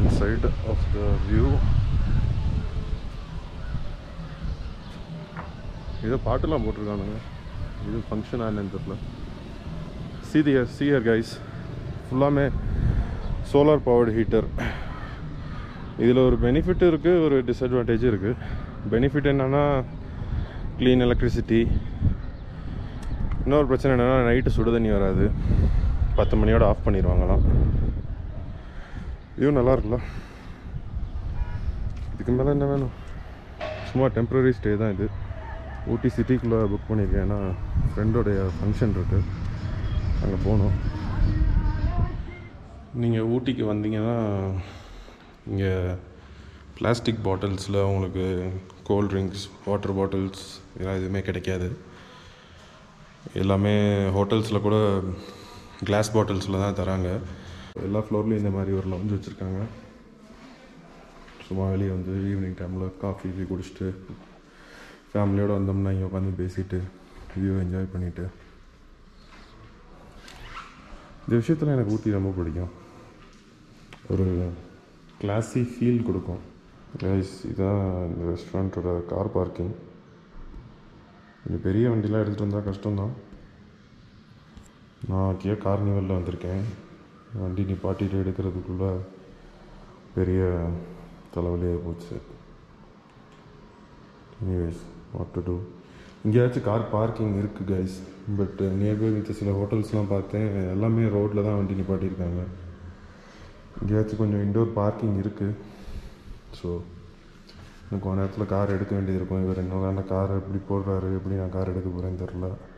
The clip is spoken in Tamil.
side of the view ஏதோ பாட்டெல்லாம் போட்டிருக்கானுங்க இது ஃபங்க்ஷன் என்னன்னு தெரியல see the see here guys ஃபுல்லாமே சோலார் பவர்டு ஹீட்டர் இதில் ஒரு பெனிஃபிட் இருக்குது ஒரு டிஸ்அட்வான்டேஜ் இருக்குது பெனிஃபிட் என்னென்னா க்ளீன் எலக்ட்ரிசிட்டி இன்னொரு பிரச்சனை என்னென்னா நைட்டு சுடு தண்ணி வராது பத்து மணியோட ஆஃப் பண்ணிடுவாங்களாம் இதுவும் நல்லா இருக்குல்ல இதுக்கு மேலே என்ன வேணும் சும்மா டெம்ப்ரரி ஸ்டே தான் இது ஊட்டி சிட்டிக்குள்ளே புக் பண்ணியிருக்கேன் ஏன்னா ஃப்ரெண்டோடைய ஃபங்க்ஷன் இருக்குது அங்கே போகணும் நீங்கள் ஊட்டிக்கு வந்தீங்கன்னா இங்கே பிளாஸ்டிக் பாட்டில்ஸில் உங்களுக்கு கோல்ட் ட்ரிங்க்ஸ் வாட்டர் பாட்டில்ஸ் இதெல்லாம் எதுவுமே கிடைக்காது எல்லாமே ஹோட்டல்ஸில் கூட கிளாஸ் பாட்டில்ஸில் தான் தராங்க எல்லா ஃப்ளோர்லேயும் இந்த மாதிரி ஒரு லவுஞ்ச் வச்சுருக்காங்க சும்மா வெளியே வந்து ஈவினிங் டைமில் காஃபி டீ குடிச்சிட்டு ஃபேமிலியோடு வந்தோம்னா இங்கே உட்காந்து பேசிட்டு வியூ என்ஜாய் பண்ணிவிட்டு இந்த விஷயத்தில் எனக்கு ஊட்டி ரொம்ப பிடிக்கும் ஒரு கிளாஸி ஃபீல் கொடுக்கும் கைஸ் இதான் இந்த ரெஸ்டாரண்ட்டோட கார் பார்க்கிங் இந்த பெரிய வண்டிலாம் எடுத்துகிட்டு வந்தால் கஷ்டம்தான் நான் கியா கார்னிவலில் வந்திருக்கேன் வண்டி நிப்பாட்டிட்டு எடுக்கிறதுக்குள்ளே பெரிய தலைவலியாக போச்சு எனிவேஸ் வாட் டு டூ இங்கேயாச்சும் கார் பார்க்கிங் இருக்குது கைஸ் பட் நியர்பை மிச்ச சில ஹோட்டல்ஸ்லாம் பார்த்தேன் எல்லாமே ரோட்டில் தான் வண்டி நிப்பாட்டியிருக்காங்க எங்கேயாச்சும் கொஞ்சம் இன்டோர் பார்க்கிங் இருக்குது ஸோ எனக்கு கொஞ்ச நேரத்தில் கார் எடுக்க வேண்டியது இருக்கும் இவர் என்ன கார் எப்படி போடுறாரு எப்படி நான் கார் எடுக்க போகிறேன்னு தெரில